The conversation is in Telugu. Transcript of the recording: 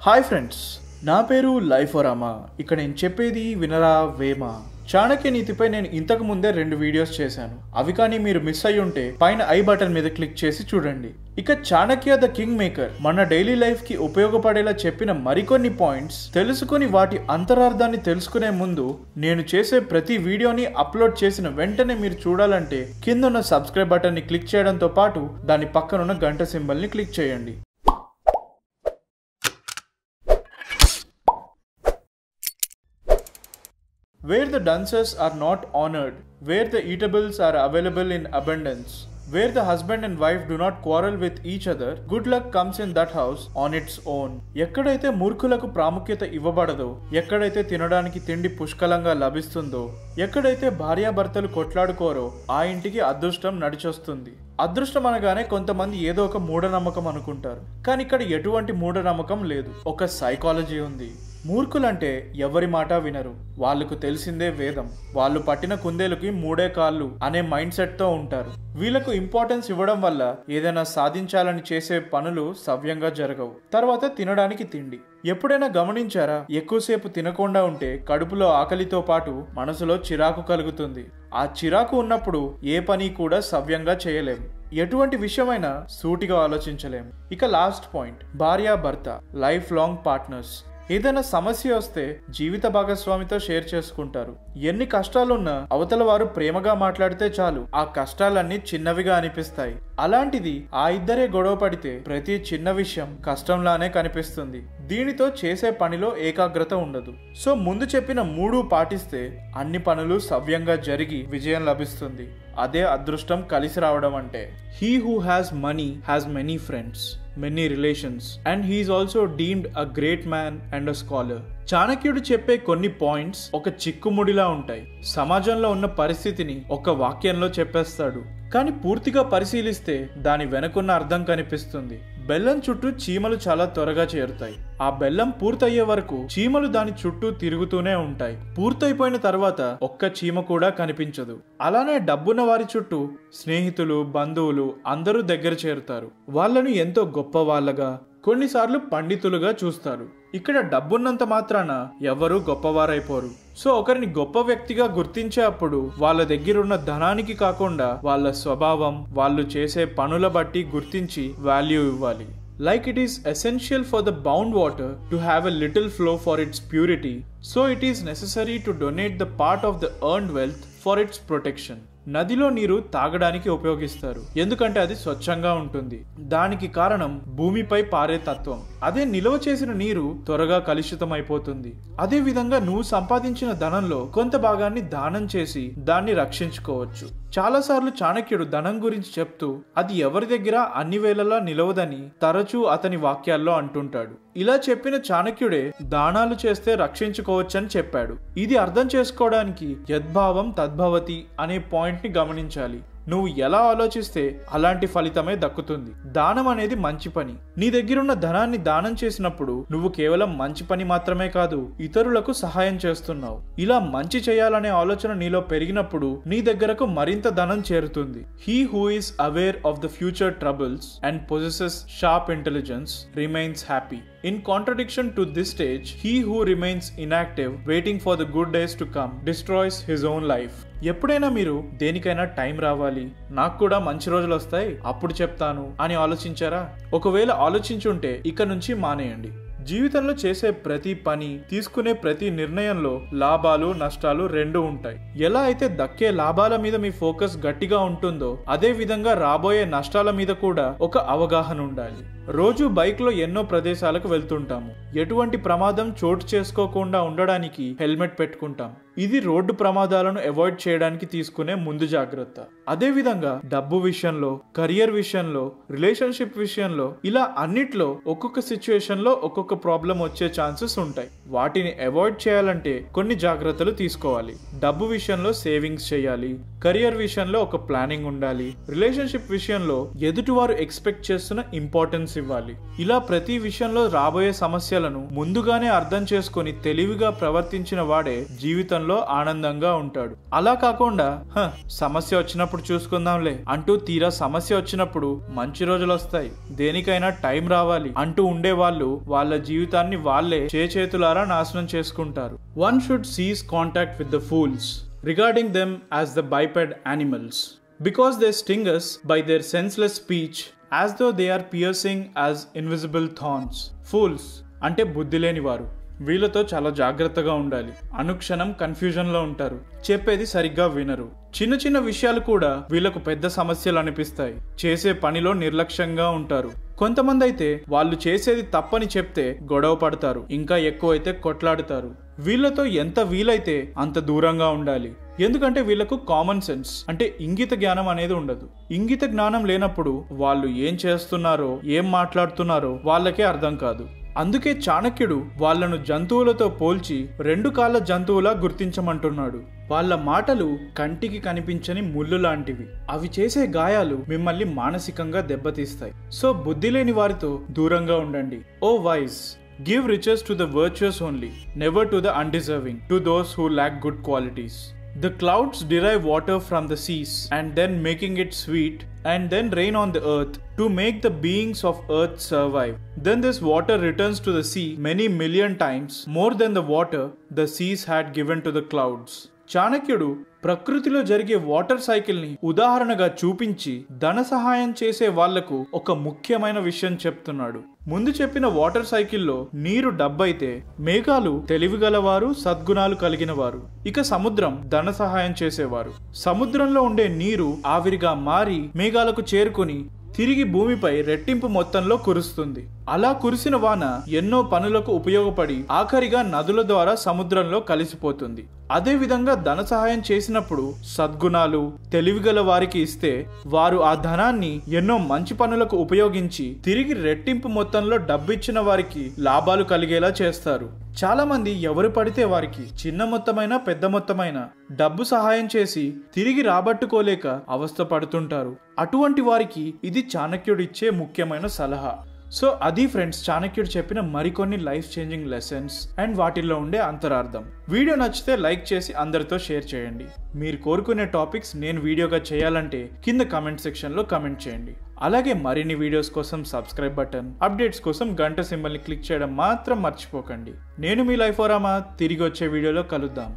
హాయ్ ఫ్రెండ్స్ నా పేరు లైఫోరామా ఇక్కడ నేను చెప్పేది వినరా వేమా చాణక్య నీతిపై నేను ఇంతకు ముందే రెండు వీడియోస్ చేశాను అవి కానీ మీరు మిస్ అయి ఉంటే పైన ఐ బటన్ మీద క్లిక్ చేసి చూడండి ఇక చాణక్య ద కింగ్ మేకర్ మన డైలీ లైఫ్ కి ఉపయోగపడేలా చెప్పిన మరికొన్ని పాయింట్స్ తెలుసుకుని వాటి అంతరార్థాన్ని తెలుసుకునే ముందు నేను చేసే ప్రతి వీడియోని అప్లోడ్ చేసిన వెంటనే మీరు చూడాలంటే కింద ఉన్న సబ్స్క్రైబ్ బటన్ ని క్లిక్ చేయడంతో పాటు దాని పక్కనున్న గంట సింబల్ ని క్లిక్ చేయండి where the dunces are not honored, where the eatables are available in abundance, where the husband and wife do not quarrel with each other, good luck comes in that house on its own. ఎక్కడైతే మూర్ఖులకు ప్రాముఖ్యత ఇవ్వబడదో ఎక్కడైతే తినడానికి తిండి పుష్కలంగా లభిస్తుందో ఎక్కడైతే భార్యాభర్తలు కొట్లాడుకోరో ఆ ఇంటికి అదృష్టం నడిచొస్తుంది అదృష్టం అనగానే కొంతమంది ఏదో ఒక మూఢనమ్మకం అనుకుంటారు కానీ ఇక్కడ ఎటువంటి మూఢనమ్మకం లేదు ఒక సైకాలజీ ఉంది మూర్ఖులంటే ఎవరి మాట వినరు వాళ్ళకు తెలిసిందే వేదం వాళ్ళు పట్టిన కుందేలుకి మూడే కాళ్ళు అనే మైండ్ సెట్ తో ఉంటారు వీళ్ళకు ఇంపార్టెన్స్ ఇవ్వడం వల్ల ఏదైనా సాధించాలని చేసే పనులు సవ్యంగా జరగవు తర్వాత తినడానికి తిండి ఎప్పుడైనా గమనించారా ఎక్కువసేపు తినకుండా ఉంటే కడుపులో ఆకలితో పాటు మనసులో చిరాకు కలుగుతుంది ఆ చిరాకు ఉన్నప్పుడు ఏ పని కూడా సవ్యంగా చేయలేం ఎటువంటి విషయమైనా సూటిగా ఆలోచించలేం ఇక లాస్ట్ పాయింట్ భార్య భర్త లైఫ్ లాంగ్ పార్ట్నర్స్ ఏదైనా సమస్య వస్తే జీవిత భాగస్వామితో షేర్ చేసుకుంటారు ఎన్ని కష్టాలున్నా అవతల వారు ప్రేమగా మాట్లాడితే చాలు ఆ కష్టాలన్నీ చిన్నవిగా అనిపిస్తాయి అలాంటిది ఆ ఇద్దరే గొడవ పడితే ప్రతి చిన్న విషయం కష్టంలానే కనిపిస్తుంది దీనితో చేసే పనిలో ఏకాగ్రత ఉండదు సో ముందు చెప్పిన మూడు పాటిస్తే అన్ని పనులు సవ్యంగా జరిగి విజయం లభిస్తుంది అదే అదృష్టం కలిసి రావడం అంటే he who has money has many friends many relations and he is also deemed a great man and a scholar చాణక్యుడు చెప్పే కొన్ని పాయింట్స్ ఒక చిక్కుముడిలా ఉంటాయి సమాజంలో ఉన్న పరిస్థితిని ఒక వాక్యంలో చెప్పేస్తాడు కానీ పూర్తిగా పరిశీలిస్తే దాని వెనకున్న అర్థం కనిపిస్తుంది బెల్లం చుట్టూ చీమలు చాలా త్వరగా చేరుతాయి ఆ బెల్లం పూర్తయ్యే వరకు చీమలు దాని చుట్టూ తిరుగుతూనే ఉంటాయి పూర్తయిపోయిన తర్వాత ఒక్క చీమ కూడా కనిపించదు అలానే డబ్బున్న వారి చుట్టూ స్నేహితులు బంధువులు అందరూ దగ్గర చేరుతారు వాళ్ళను ఎంతో గొప్ప వాళ్ళగా కొన్నిసార్లు పండితులుగా చూస్తారు ఇక్కడ డబ్బున్నంత మాత్రాన ఎవరూ గొప్పవారైపోరు సో ఒకరిని గొప్ప వ్యక్తిగా గుర్తించే అప్పుడు వాళ్ళ దగ్గరున్న ధనానికి కాకుండా వాళ్ళ స్వభావం వాళ్ళు చేసే పనుల బట్టి గుర్తించి వాల్యూ ఇవ్వాలి like it is essential for the bound water to have a little flow for its purity, so it is necessary to donate the part of the earned wealth for its protection. నదిలో నీరు తాగడానికి ఉపయోగిస్తారు ఎందుకంటే అది స్వచ్ఛంగా ఉంటుంది దానికి కారణం భూమిపై పారే తత్వం అదే నిల్వ చేసిన నీరు త్వరగా కలుషితం అయిపోతుంది అదే విధంగా నువ్వు సంపాదించిన ధనంలో కొంత భాగాన్ని దానం చేసి దాన్ని రక్షించుకోవచ్చు చాలాసార్లు చాణక్యుడు ధనం గురించి చెప్తూ అది ఎవరి దగ్గర అన్ని వేళలా నిలవదని తరచూ అతని వాక్యాల్లో అంటుంటాడు ఇలా చెప్పిన చాణక్యుడే దానాలు చేస్తే రక్షించుకోవచ్చని చెప్పాడు ఇది అర్థం చేసుకోవడానికి యద్భావం తద్భవతి అనే పాయింట్ ని గమనించాలి నువ్వు ఎలా ఆలోచిస్తే అలాంటి ఫలితమే దక్కుతుంది దానం అనేది మంచి పని నీ దగ్గరున్న ధనాన్ని దానం చేసినప్పుడు నువ్వు కేవలం మంచి పని మాత్రమే కాదు ఇతరులకు సహాయం చేస్తున్నావు ఇలా మంచి చేయాలనే ఆలోచన నీలో పెరిగినప్పుడు నీ దగ్గరకు మరింత ధనం చేరుతుంది he who is aware of the future troubles and possesses sharp intelligence remains happy in contradiction to this stage he who remains inactive waiting for the good days to come destroys his own life ఎప్పుడైనా మీరు దేనికైనా టైం రావాలి నాకు కూడా మంచి రోజులు వస్తాయి అప్పుడు చెప్తాను అని ఆలోచించారా ఒకవేళ ఆలోచించుంటే ఇక నుంచి మానేయండి జీవితంలో చేసే ప్రతి పని తీసుకునే ప్రతి నిర్ణయంలో లాభాలు నష్టాలు రెండు ఉంటాయి ఎలా అయితే దక్కే లాభాల మీద మీ ఫోకస్ గట్టిగా ఉంటుందో అదే విధంగా రాబోయే నష్టాల మీద కూడా ఒక అవగాహన ఉండాలి రోజు బైక్ లో ఎన్నో ప్రదేశాలకు వెళ్తుంటాము ఎటువంటి ప్రమాదం చోటు చేసుకోకుండా ఉండడానికి హెల్మెట్ పెట్టుకుంటాం ఇది రోడ్డు ప్రమాదాలను అవాయిడ్ చేయడానికి తీసుకునే ముందు జాగ్రత్త అదే విధంగా డబ్బు విషయంలో కెరియర్ విషయంలో రిలేషన్షిప్ విషయంలో ఇలా అన్నిట్లో ఒక్కొక్క సిచ్యువేషన్ లో ఒక్కొక్క ప్రాబ్లం వచ్చే ఛాన్సెస్ ఉంటాయి వాటిని అవాయిడ్ చేయాలంటే కొన్ని జాగ్రత్తలు తీసుకోవాలి డబ్బు విషయంలో సేవింగ్స్ చేయాలి కెరియర్ విషయంలో ఒక ప్లానింగ్ ఉండాలి రిలేషన్షిప్ విషయంలో ఎదుటివారు ఎక్స్పెక్ట్ చేస్తున్న ఇంపార్టెన్స్ ఇవ్వాలి ఇలా ప్రతి విషయంలో రాబోయే సమస్యలను ముందుగానే అర్థం చేసుకొని తెలివిగా ప్రవర్తించిన వాడే జీవితంలో ఆనందంగా ఉంటాడు అలా కాకుండా "హ, సమస్య వచ్చినప్పుడు చూసుకుందాంలే అంటూ తీరా సమస్య వచ్చినప్పుడు మంచి రోజులు వస్తాయి దేనికైనా టైం రావాలి అంటూ ఉండే వాళ్ళు వాళ్ళ జీవితాన్ని వాళ్ళే చేతులారా నాశనం చేసుకుంటారు one should cease contact with the fools regarding them as the biped animals because they sting us by their senseless speech as though they are piercing as invisible thorns. Fools అంటే బుద్ధి లేని వారు వీళ్ళతో చాలా జాగ్రత్తగా ఉండాలి అనుక్షణం కన్ఫ్యూజన్ లో ఉంటారు చెప్పేది సరిగ్గా వినరు చిన్న చిన్న విషయాలు కూడా వీళ్ళకు పెద్ద సమస్యలు అనిపిస్తాయి చేసే పనిలో నిర్లక్ష్యంగా ఉంటారు కొంతమంది అయితే వాళ్ళు చేసేది తప్పని చెప్తే గొడవ పడతారు ఇంకా ఎక్కువైతే కొట్లాడుతారు వీళ్ళతో ఎంత వీలైతే అంత దూరంగా ఉండాలి ఎందుకంటే వీళ్ళకు కామన్ సెన్స్ అంటే ఇంగిత జ్ఞానం అనేది ఉండదు ఇంగిత జ్ఞానం లేనప్పుడు వాళ్ళు ఏం చేస్తున్నారో ఏం మాట్లాడుతున్నారో వాళ్ళకే అర్థం కాదు అందుకే చాణక్యుడు వాళ్ళను జంతువులతో పోల్చి రెండు కాళ్ళ జంతువులా గుర్తించమంటున్నాడు వాళ్ళ మాటలు కంటికి కనిపించని ముళ్ళు లాంటివి అవి చేసే గాయాలు మిమ్మల్ని మానసికంగా దెబ్బతీస్తాయి సో బుద్ధి లేని వారితో దూరంగా ఉండండి O wise give riches to the virtuous only, never to the undeserving, to those who lack good qualities. The clouds derive water from the seas and then making it sweet and then rain on the earth to make the beings of earth survive. Then this water returns to the sea many million times more than the water the seas had given to the clouds. చాణక్యుడు ప్రకృతిలో జరిగే వాటర్ సైకిల్ ని ఉదాహరణగా చూపించి ధన సహాయం చేసే వాళ్లకు ఒక ముఖ్యమైన విషయం చెప్తున్నాడు ముందు చెప్పిన వాటర్ సైకిల్లో నీరు డబ్బైతే మేఘాలు తెలివిగలవారు సద్గుణాలు కలిగిన వారు ఇక సముద్రం ధన సహాయం చేసేవారు సముద్రంలో ఉండే నీరు ఆవిరిగా మారి మేఘాలకు చేరుకుని తిరిగి భూమిపై రెట్టింపు మొత్తంలో కురుస్తుంది అలా కురిసిన వాన ఎన్నో పనులకు ఉపయోగపడి ఆఖరిగా నదుల ద్వారా సముద్రంలో కలిసిపోతుంది అదే విధంగా ధన సహాయం చేసినప్పుడు సద్గుణాలు తెలివిగల వారికి ఇస్తే వారు ఆ ధనాన్ని ఎన్నో మంచి పనులకు ఉపయోగించి తిరిగి రెట్టింపు మొత్తంలో డబ్బిచ్చిన వారికి లాభాలు కలిగేలా చేస్తారు చాలా మంది ఎవరు పడితే వారికి చిన్న మొత్తమైన పెద్ద మొత్తమైన డబ్బు సహాయం చేసి తిరిగి రాబట్టుకోలేక అవస్థ పడుతుంటారు అటువంటి వారికి ఇది చాణక్యుడిచ్చే ముఖ్యమైన సలహా సో అది ఫ్రెండ్స్ చాణక్యుడు చెప్పిన మరికొన్ని లైఫ్ చేంజింగ్ లెసన్స్ అండ్ వాటిల్లో ఉండే అంతరార్థం వీడియో నచ్చితే లైక్ చేసి అందరితో షేర్ చేయండి మీరు కోరుకునే టాపిక్స్ నేను వీడియోగా చేయాలంటే కింద కమెంట్ సెక్షన్లో కమెంట్ చేయండి అలాగే మరిన్ని వీడియోస్ కోసం సబ్స్క్రైబ్ బటన్ అప్డేట్స్ కోసం గంట సింబల్ని క్లిక్ చేయడం మాత్రం మర్చిపోకండి నేను మీ లైఫ్ ఓరామా తిరిగి వచ్చే వీడియోలో కలుద్దాం